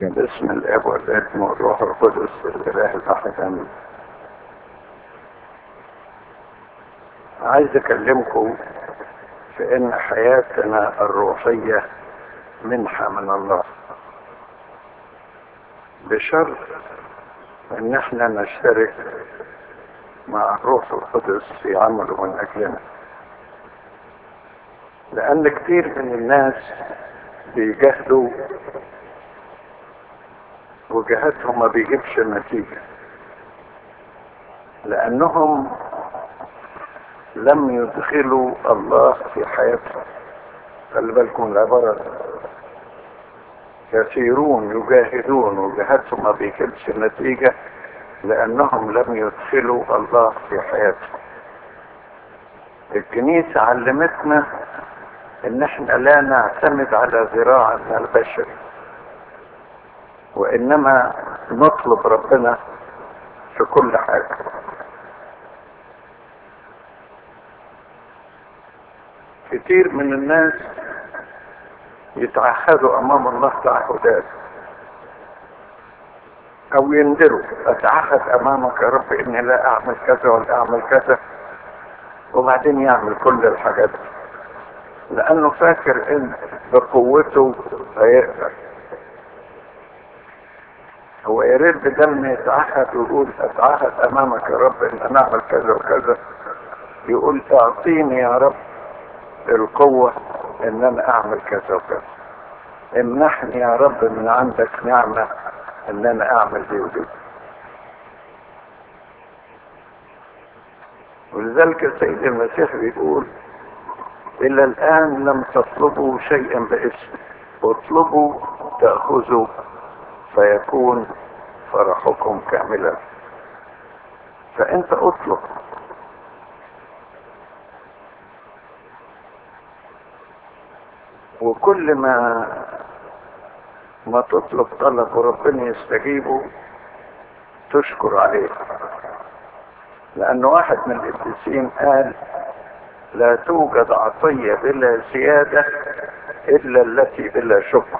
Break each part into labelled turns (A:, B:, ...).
A: باسم الاب والابن والروح القدس الاله الواحد امين عايز اكلمكم في ان حياتنا الروحيه منحه من الله بشرط ان احنا نشترك مع الروح القدس في عمله من اجلنا لان كتير من الناس بيجاهدوا وجهادهم ما بيجيبش نتيجة لأنهم لم يدخلوا الله في حياتهم خلي بالكم العبارة دي. كثيرون يجاهدون وجهادهم ما بيجيبش نتيجة لأنهم لم يدخلوا الله في حياتهم الكنيسة علمتنا ان احنا لا نعتمد على ذراعنا البشري وانما نطلب ربنا في كل حاجة كتير من الناس يتعهدوا امام الله تعهدات او يندروا اتعهد امامك يا رب اني لا اعمل كذا ولا اعمل كذا وبعدين يعمل كل الحاجات دي لانه فاكر ان بقوته هيقدر هو يا ريت بدل ما يتعهد ويقول اتعهد امامك يا رب ان انا اعمل كذا وكذا يقول اعطيني يا رب القوة ان انا اعمل كذا وكذا امنحني يا رب من عندك نعمة ان انا اعمل دي ودي ولذلك السيد المسيح بيقول الى الان لم تطلبوا شيئا باسم اطلبوا تأخذوا فيكون فرحكم كاملا فانت اطلب وكل ما ما تطلب طلب وربنا يستجيبه تشكر عليه لأن واحد من القديسين قال لا توجد عطية بلا زيادة إلا التي بلا شكر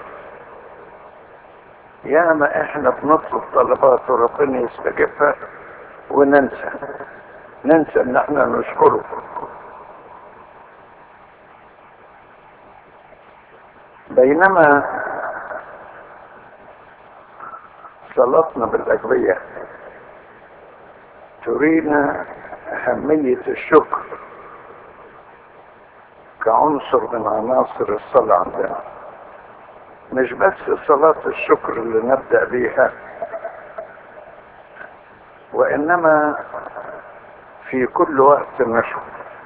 A: ياما احنا بنطلب طلبات وربنا يستجيبها وننسى ننسى ان احنا نشكره بينما صلاتنا بالأجبية ترينا أهمية الشكر كعنصر من عناصر الصلاة عندنا مش بس صلاة الشكر اللي نبدأ بيها وإنما في كل وقت نشكر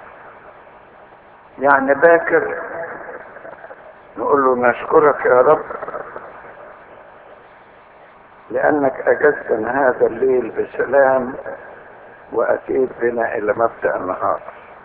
A: يعني باكر نقول له نشكرك يا رب لأنك أجزتنا هذا الليل بسلام وأتيت بنا إلى مبدأ النهار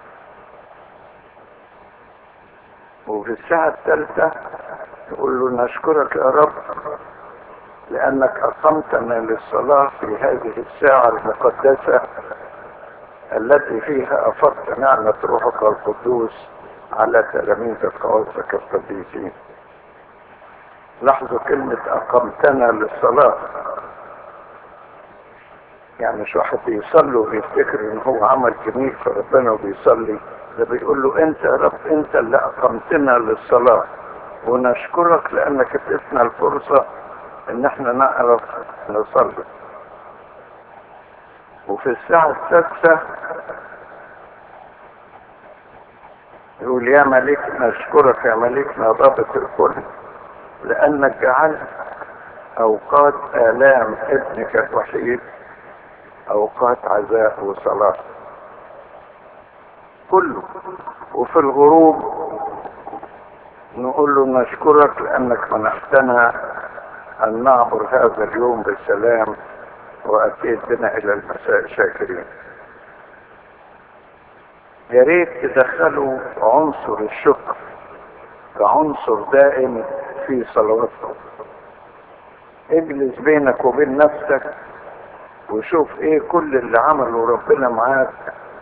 A: وفي الساعة الثالثة نقول له نشكرك يا رب لأنك أقمتنا للصلاة في هذه الساعة المقدسة التي فيها أفضت نعمة روحك القدوس على تلاميذ خواصك القديسين لاحظوا كلمة أقمتنا للصلاة يعني مش واحد بيصلي وبيفتكر ان هو عمل جميل في ربنا وبيصلي ده بيقول له انت يا رب انت اللي اقمتنا للصلاة ونشكرك لانك اديتنا الفرصة ان احنا نعرف نصلي وفي الساعة السادسة يقول يا ملك نشكرك يا ملكنا ضابط الكل لأنك جعلت أوقات آلام ابنك الوحيد أوقات عزاء وصلاة كله وفي الغروب نقول له نشكرك لأنك منحتنا أن نعبر هذا اليوم بالسلام وأتيت بنا إلى المساء شاكرين يا ريت تدخلوا عنصر الشكر كعنصر دائم في صلواتكم اجلس بينك وبين نفسك وشوف ايه كل اللي عمله ربنا معاك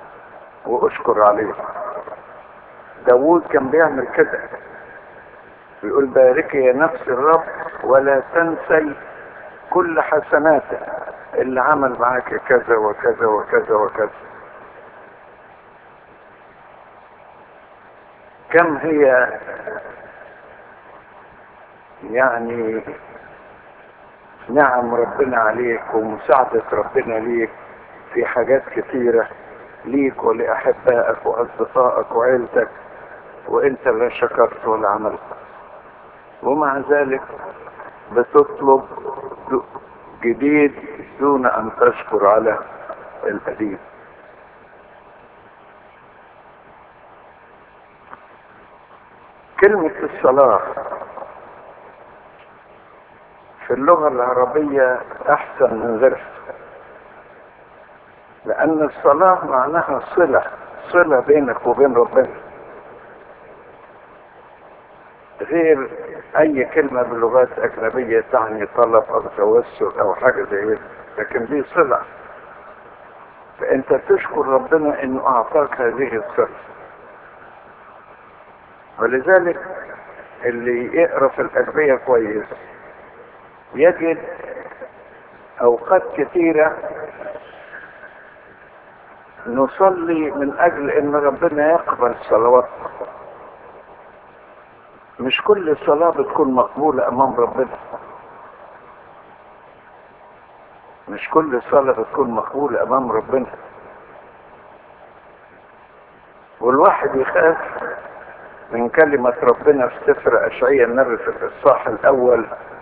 A: واشكر عليه داوود كان بيعمل كده بيقول باركي يا نفس الرب ولا تنسي كل حسناته اللي عمل معاك كذا وكذا وكذا وكذا كم هي يعني نعم ربنا عليك ومساعدة ربنا ليك في حاجات كثيرة ليك ولأحبائك وأصدقائك وعيلتك وانت لا شكرت ولا عملت ومع ذلك بتطلب جديد دون ان تشكر على القديم كلمة الصلاة في اللغة العربية أحسن من غيرها لأن الصلاة معناها صلة صلة بينك وبين ربنا غير اي كلمة باللغات اجنبية تعني طلب او توسل او حاجة زي كده لكن دي صلة فانت تشكر ربنا انه اعطاك هذه الصلة ولذلك اللي يقرا في الاجنبية كويس يجد اوقات كثيرة نصلي من اجل ان ربنا يقبل صلواتنا مش كل صلاة بتكون مقبولة أمام ربنا مش كل صلاة بتكون مقبولة أمام ربنا والواحد يخاف من كلمة ربنا في سفر أشعية النبي في الإصحاح الأول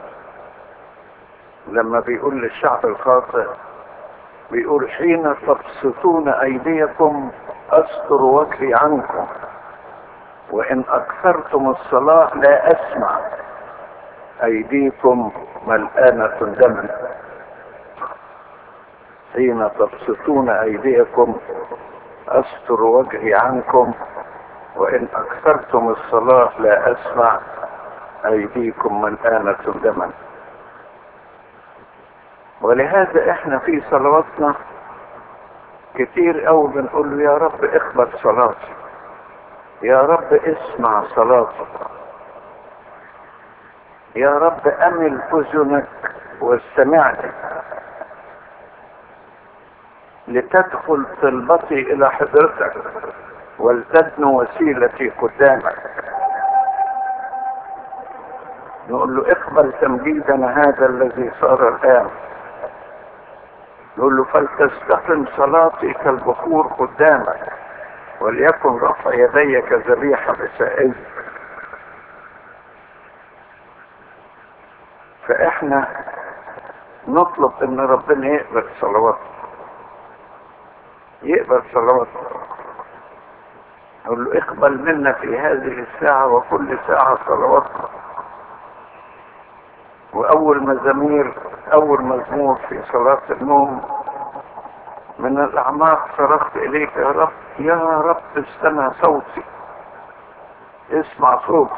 A: لما بيقول للشعب الخاطئ بيقول حين تبسطون أيديكم أستر وجهي عنكم وإن أكثرتم الصلاة لا أسمع أيديكم ملآنة دما حين تبسطون أيديكم أستر وجهي عنكم وإن أكثرتم الصلاة لا أسمع أيديكم ملآنة دما ولهذا احنا في صلواتنا كتير أوي بنقول له يا رب اقبل صلاتي يا رب اسمع صلاتي يا رب امل اذنك واستمعني لتدخل طلبتي الى حضرتك ولتدنو وسيلتي قدامك نقول له اقبل تمجيدنا هذا الذي صار الان نقول له فلتستقم صلاتي كالبخور قدامك وليكن رفع يدي كذبيحة بسائل فاحنا نطلب ان ربنا يقبل صلواتنا يقبل صلواتنا نقول له اقبل منا في هذه الساعة وكل ساعة صلواتنا واول مزامير اول مزمور في صلاة النوم من الاعماق صرخت اليك يا رب يا رب استمع صوتي اسمع صوتي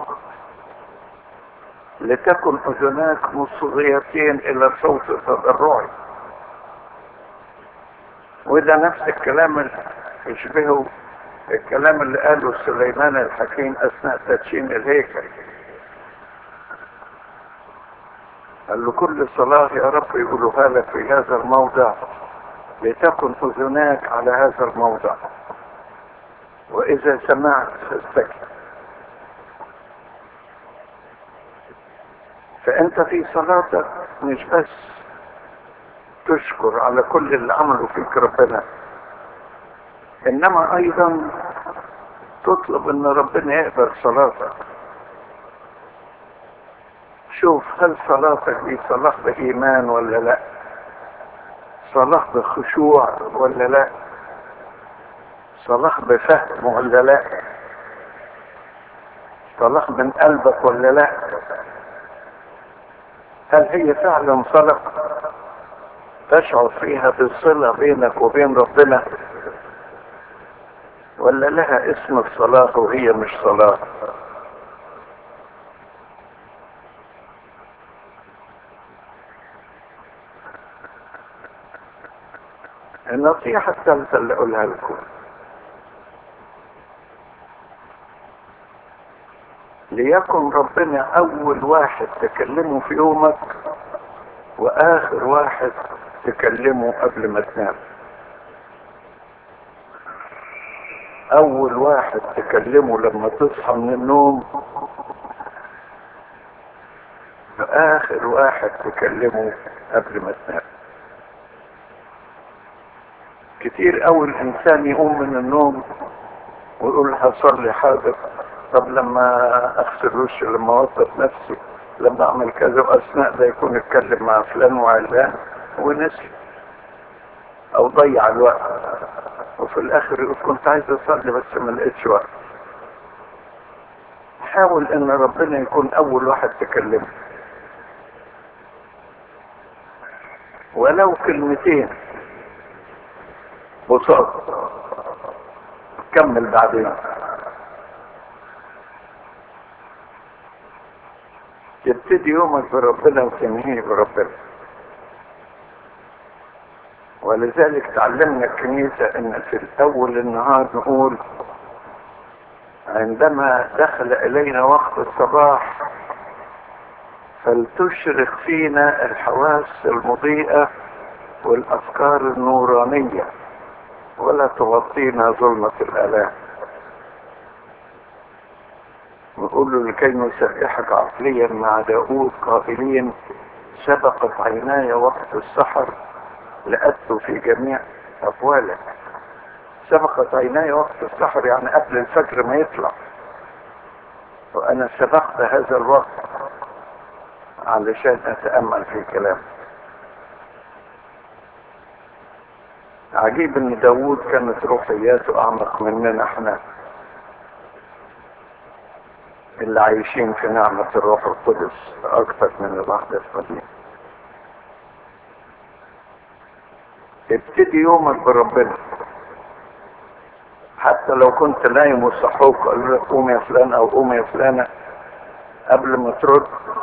A: لتكن اذناك مصغيتين الى صوت تضرعي وده نفس الكلام اللي يشبهه الكلام اللي قاله سليمان الحكيم اثناء تدشين الهيكل قال له كل صلاة يا رب يقولها لك في هذا الموضع لتكن اذناك على هذا الموضع واذا سمعت فاستكن فانت في صلاتك مش بس تشكر على كل اللي عمله فيك ربنا انما ايضا تطلب ان ربنا يقبل صلاتك شوف هل صلاتك دي صلاة بإيمان ولا لا صلاة بخشوع ولا لا صلاة بفهم ولا لا صلاة من قلبك ولا لا هل هي فعلا صلاة تشعر فيها بالصلة بينك وبين ربنا ولا لها اسم الصلاة وهي مش صلاة النصيحة الثالثة اللي أقولها لكم ليكن ربنا اول واحد تكلمه في يومك واخر واحد تكلمه قبل ما تنام اول واحد تكلمه لما تصحى من النوم واخر واحد تكلمه قبل ما تنام كتير اول انسان يقوم من النوم ويقول هصلي حاضر طب لما اغسل وشي لما اوظف نفسي لما اعمل كذا واثناء ده يكون اتكلم مع فلان وعلان ونسي او ضيع الوقت وفي الاخر يقول كنت عايز اصلي بس ما لقيتش وقت حاول ان ربنا يكون اول واحد تكلمه ولو كلمتين بساط كمل بعدين تبتدي يومك بربنا وتنهيه بربنا ولذلك تعلمنا الكنيسة ان في الاول النهار نقول عندما دخل الينا وقت الصباح فلتشرق فينا الحواس المضيئة والافكار النورانية ولا تغطينا ظلمة الالام نقول له لكي نسبحك عقليا مع داود قائلين سبقت عيناي وقت السحر لأت في جميع أقوالك سبقت عيناي وقت السحر يعني قبل الفجر ما يطلع وأنا سبقت هذا الوقت علشان أتأمل في كلامه عجيب ان داود كانت روحياته اعمق مننا احنا اللي عايشين في نعمة الروح القدس اكثر من العهد القديم ابتدي يومك بربنا حتى لو كنت نايم وصحوك قالوا لك قوم يا فلان او قوم يا فلانة قبل ما ترد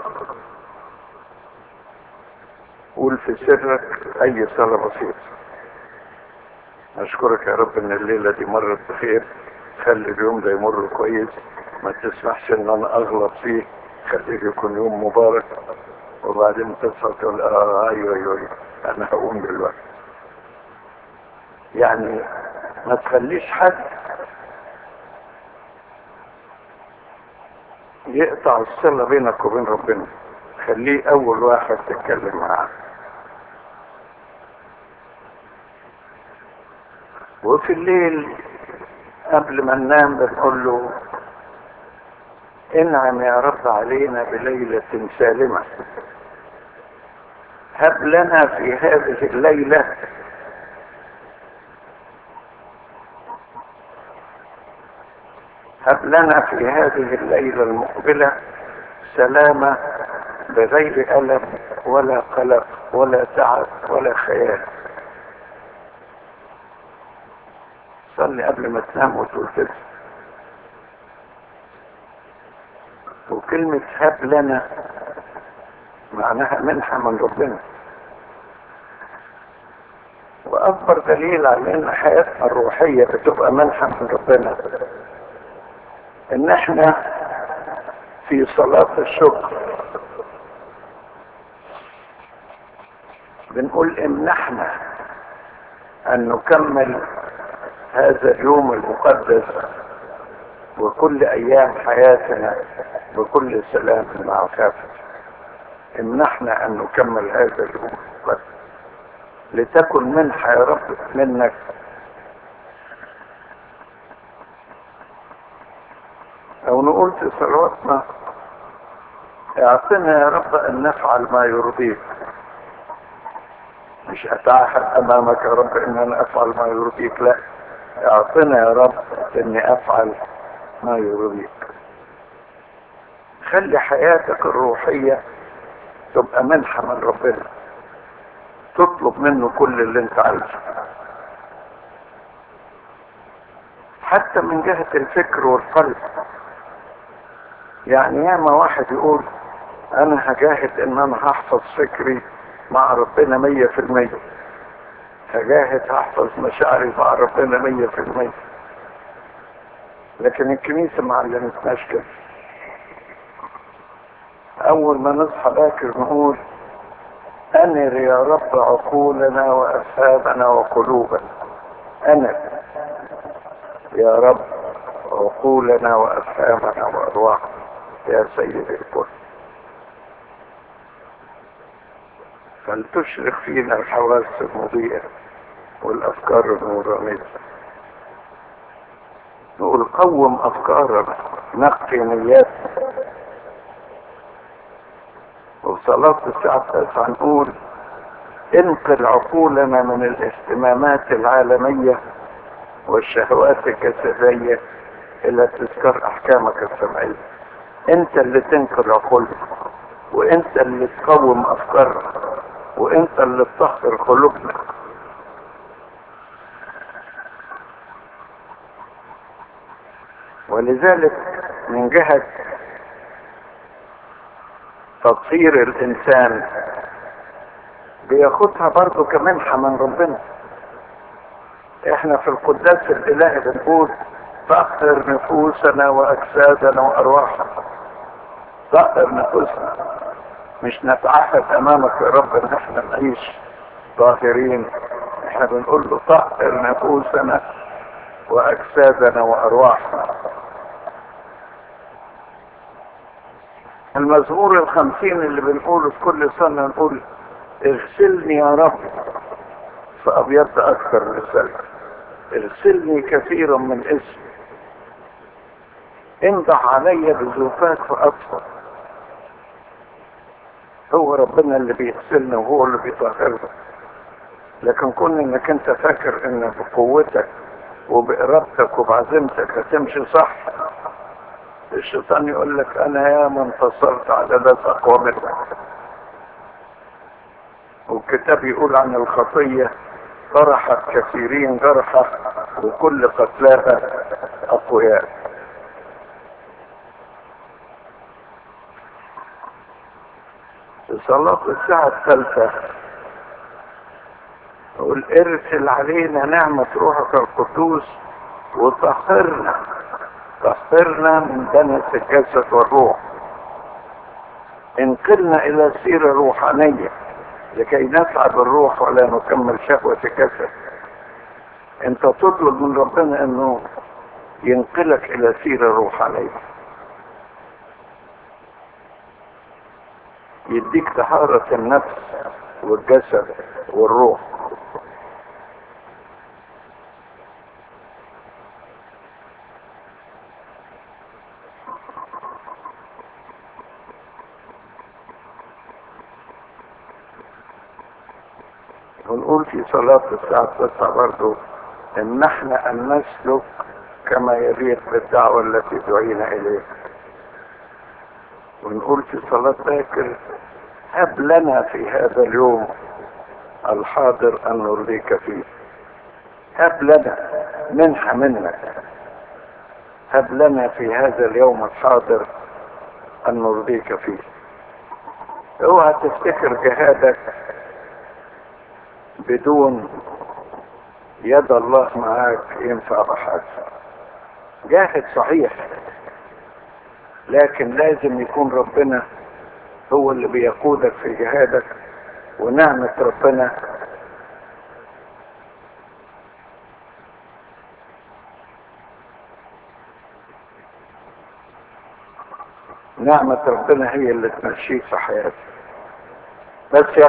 A: قول في سرك اي صلاة بسيطة اشكرك يا رب ان الليلة دي مرت بخير خلي اليوم ده يمر كويس ما تسمحش ان انا اغلط فيه خليه يكون يوم مبارك وبعدين تصحى تقول اه ايوه ايوه أيوة. انا هقوم دلوقتي يعني ما تخليش حد يقطع الصلة بينك وبين ربنا خليه اول واحد تتكلم معاه وفي الليل قبل ما ننام بنقول له انعم يا رب علينا بليلة سالمة هب لنا في هذه الليلة هب لنا في هذه الليلة المقبلة سلامة بغير ألم ولا قلق ولا تعب ولا خيال صلي قبل ما تنام وتقول كده وكلمة هب لنا معناها منحة من ربنا وأكبر دليل على إن حياتنا الروحية بتبقى منحة من ربنا إن إحنا في صلاة الشكر بنقول امنحنا أن نكمل هذا اليوم المقدس وكل ايام حياتنا بكل سلام مع كافر امنحنا ان نكمل هذا اليوم المقدس لتكن منحة يا رب منك او نقول في صلواتنا اعطنا يا رب ان نفعل ما يرضيك مش اتعهد امامك يا رب ان انا افعل ما يرضيك لا اعطنا يا رب اني افعل ما يرضيك خلي حياتك الروحية تبقى منحة من ربنا تطلب منه كل اللي انت عايزه حتى من جهة الفكر والقلب يعني ياما واحد يقول انا هجاهد ان انا هحفظ فكري مع ربنا مية في المية هجاهد هحفظ مشاعري مع ربنا مية في المية لكن الكنيسة ما علمتناش كده اول ما نصحى باكر نقول انر يا رب عقولنا وافهامنا وقلوبنا انر يا رب عقولنا وافهامنا وارواحنا يا سيد الكل فلتشرق فينا الحواس المضيئة والافكار النورانية نقول قوم افكارنا نقي نياتنا وصلاة الساعة التاسعة نقول انقل عقولنا من الاهتمامات العالمية والشهوات الجسدية الى تذكر احكامك السمعية انت اللي تنقل عقولنا وانت اللي تقوم افكارنا وانت اللي تطهر قلوبنا ولذلك من جهة تطهير الانسان بياخدها برضه كمنحة من ربنا احنا في القداس الالهي بنقول طهر نفوسنا واجسادنا وارواحنا طهر نفوسنا مش نتعهد امامك يا رب ان احنا نعيش طاهرين احنا بنقول له طهر نفوسنا واجسادنا وارواحنا المزمور الخمسين اللي بنقوله في كل سنة نقول اغسلني يا رب فأبيض أكثر من السلك اغسلني كثيرا من اسمي انضح علي بزوفات فأطفى هو ربنا اللي بيغسلنا وهو اللي بيطهرنا لكن كون انك انت فاكر ان بقوتك وبإرادتك وبعزيمتك هتمشي صح الشيطان يقول لك انا يا من انتصرت على ناس اقوى منك والكتاب يقول عن الخطية طرحت كثيرين جرحى وكل قتلاها اقوياء في صلاة الساعة الثالثة يقول ارسل علينا نعمة روحك القدوس وطهرنا طهرنا من دنس الجسد والروح انقلنا الى سيرة روحانية لكي نسعى بالروح ولا نكمل شهوة الجسد انت تطلب من ربنا انه ينقلك الى سيرة روحانية يديك طهارة النفس والجسد والروح ونقول في صلاة الساعة 9 برضو ان احنا ان نسلك كما يليق بالدعوة التي دعينا اليها ونقول في صلاة باكر هب لنا في هذا اليوم الحاضر ان نرضيك فيه هب لنا منحة منك هب لنا في هذا اليوم الحاضر ان نرضيك فيه اوعى تفتكر جهادك بدون يد الله معاك ينفع بحاجة جاهد صحيح لكن لازم يكون ربنا هو اللي بيقودك في جهادك ونعمة ربنا نعمة ربنا هي اللي تمشيك في حياتك بس يا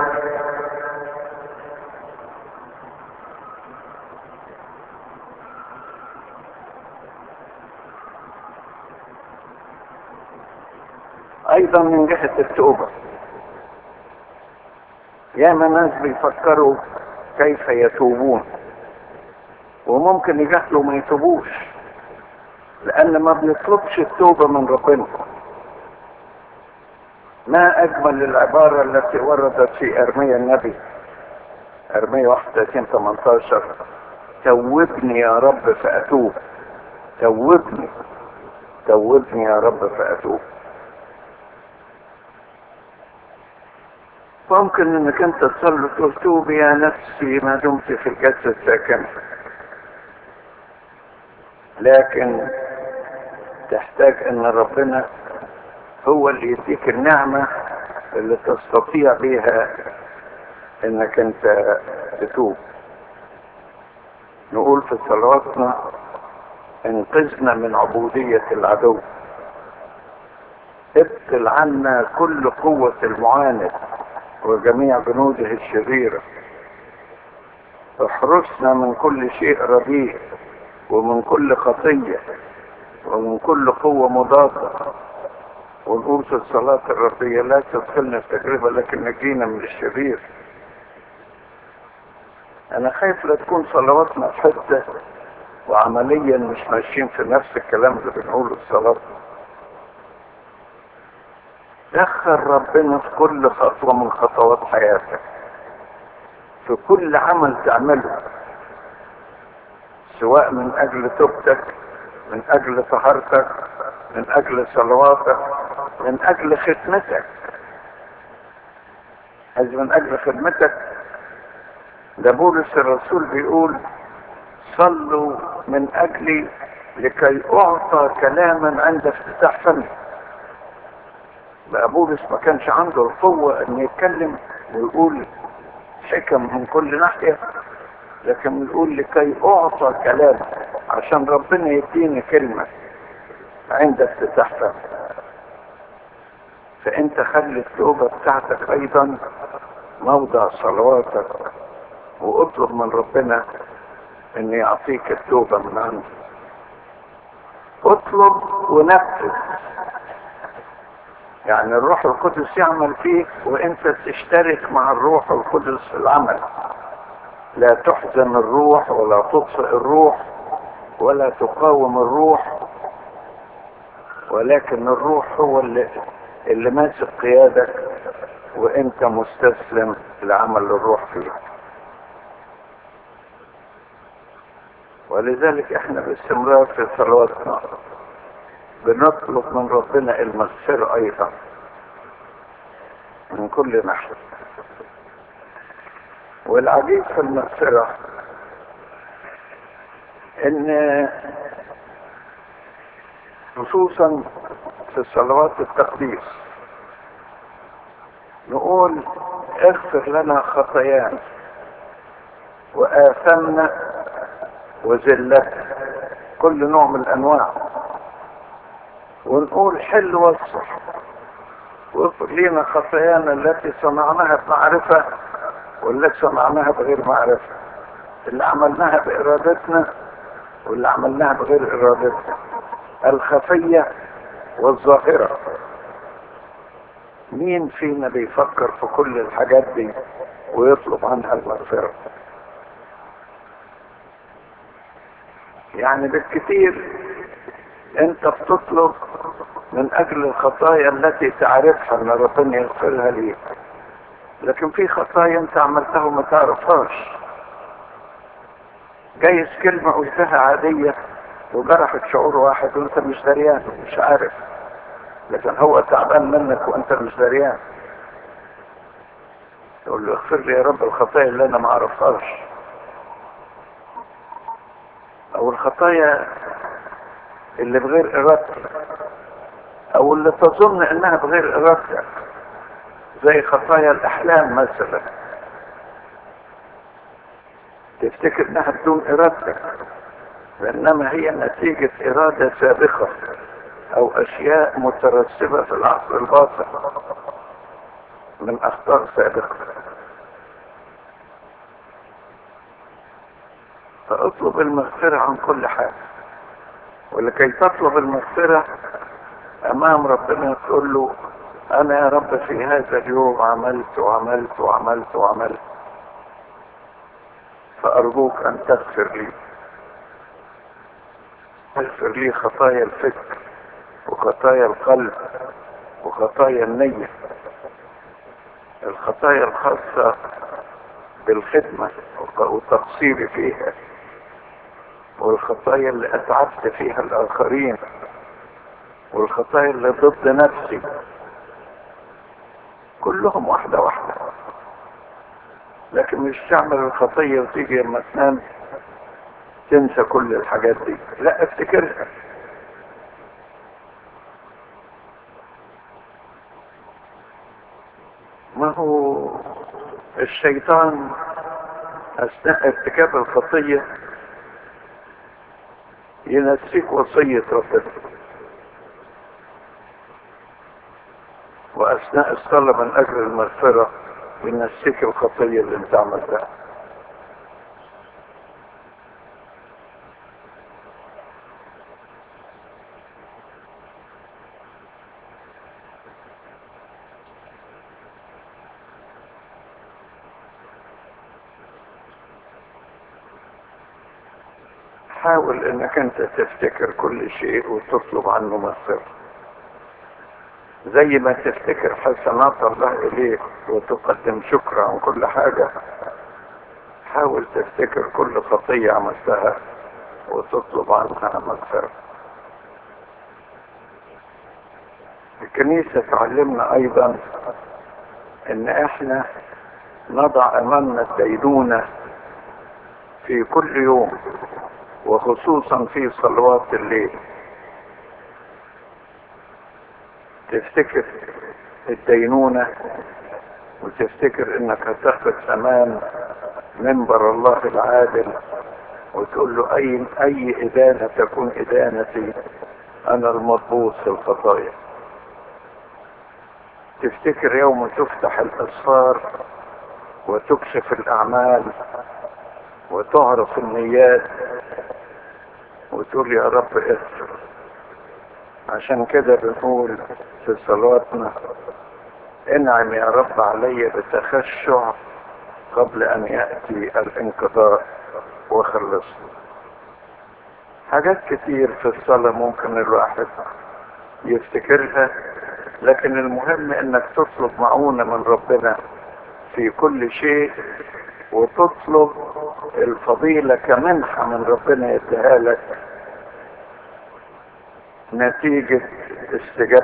A: ايضا من جهة التوبة ياما ناس بيفكروا كيف يتوبون وممكن يجهلوا ما يتوبوش لان ما بيطلبش التوبة من ربنا ما اجمل العبارة التي وردت في ارميا النبي ارميا 31 18 توبني يا رب فاتوب توبني توبني يا رب فاتوب ممكن انك انت تصلي تقول توب يا نفسي ما دمت في الجسد ساكنة لكن تحتاج ان ربنا هو اللي يديك النعمة اللي تستطيع بيها انك انت تتوب نقول في صلواتنا انقذنا من عبودية العدو ابطل عنا كل قوة المعاند وجميع جنوده الشريرة احرسنا من كل شيء رديء ومن كل خطية ومن كل قوة مضادة ونقول في الصلاة الربية لا تدخلنا في تجربة لكن نجينا من الشرير انا خايف لا تكون صلواتنا في حتة وعمليا مش ماشيين في نفس الكلام اللي بنقوله في صلاتنا دخل ربنا في كل خطوة من خطوات حياتك في كل عمل تعمله سواء من اجل توبتك من اجل طهارتك من اجل صلواتك من اجل خدمتك هذه من اجل خدمتك ده بولس الرسول بيقول صلوا من اجلي لكي اعطى كلاما عند افتتاح فمي بقى بولس ما كانش عنده القوة ان يتكلم ويقول حكم من كل ناحية لكن بيقول لكي اعطى كلام عشان ربنا يديني كلمة عند افتتاح فمي فانت خلي التوبة بتاعتك ايضا موضع صلواتك واطلب من ربنا ان يعطيك التوبة من عنده اطلب ونفذ يعني الروح القدس يعمل فيك وانت تشترك مع الروح القدس في العمل لا تحزن الروح ولا تطفئ الروح ولا تقاوم الروح ولكن الروح هو اللي اللي ماسك قيادك وانت مستسلم لعمل الروح فيك ولذلك احنا باستمرار في صلواتنا بنطلب من ربنا المغفرة ايضا من كل ناحية والعجيب في المغفرة ان خصوصا في صلوات التقديس نقول اغفر لنا خطايانا وآثمنا وذلتنا كل نوع من الانواع ونقول حل واصفح واغفر لنا خطايانا التي صنعناها بمعرفة والتي صنعناها بغير معرفة اللي عملناها بإرادتنا واللي عملناها بغير إرادتنا الخفية والظاهرة مين فينا بيفكر في كل الحاجات دي ويطلب عنها المغفرة يعني بالكثير انت بتطلب من اجل الخطايا التي تعرفها ان ربنا يغفرها ليك لكن في خطايا انت عملتها وما تعرفهاش جايز كلمة قلتها عادية وجرحت شعور واحد وانت مش دريان مش عارف لكن هو تعبان منك وانت مش دريان تقول له اغفر لي يا رب الخطايا اللي انا ما اعرفهاش او الخطايا اللي بغير ارادتك او اللي تظن انها بغير ارادتك زي خطايا الاحلام مثلا تفتكر انها بدون ارادتك وانما هي نتيجة ارادة سابقة او اشياء مترسبة في العصر الباطن من اخطاء سابقة فاطلب المغفرة عن كل حاجة ولكي تطلب المغفرة امام ربنا تقول له انا يا رب في هذا اليوم عملت وعملت وعملت وعملت فارجوك ان تغفر لي اغفر لي خطايا الفكر وخطايا القلب وخطايا النية الخطايا الخاصة بالخدمة وتقصيري فيها والخطايا اللي اتعبت فيها الاخرين والخطايا اللي ضد نفسي كلهم واحدة واحدة لكن مش تعمل الخطية وتيجي لما تنام تنسى كل الحاجات دي لا افتكرها الشيطان اثناء ارتكاب الخطية ينسيك وصية ربنا واثناء الصلاة من اجل المغفرة ينسيك الخطية اللي انت عملتها حاول انك انت تفتكر كل شيء وتطلب عنه مغفرة زي ما تفتكر حسنات الله اليك وتقدم شكر عن كل حاجة حاول تفتكر كل خطية عملتها وتطلب عنها مغفرة الكنيسة تعلمنا ايضا ان احنا نضع امامنا الدينونة في كل يوم وخصوصا في صلوات الليل تفتكر الدينونة وتفتكر انك هتقف امام منبر الله العادل وتقول له اي اي ادانة تكون ادانتي انا المضبوط في الخطايا تفتكر يوم تفتح الاسفار وتكشف الاعمال وتعرف النيات وتقول يا رب اغفر عشان كده بنقول في صلواتنا انعم يا رب علي بتخشع قبل ان يأتي الانقضاء وخلصني حاجات كتير في الصلاة ممكن الواحد يفتكرها لكن المهم انك تطلب معونة من ربنا في كل شيء وتطلب الفضيلة كمنحة من ربنا يديها لك نتيجة استجابة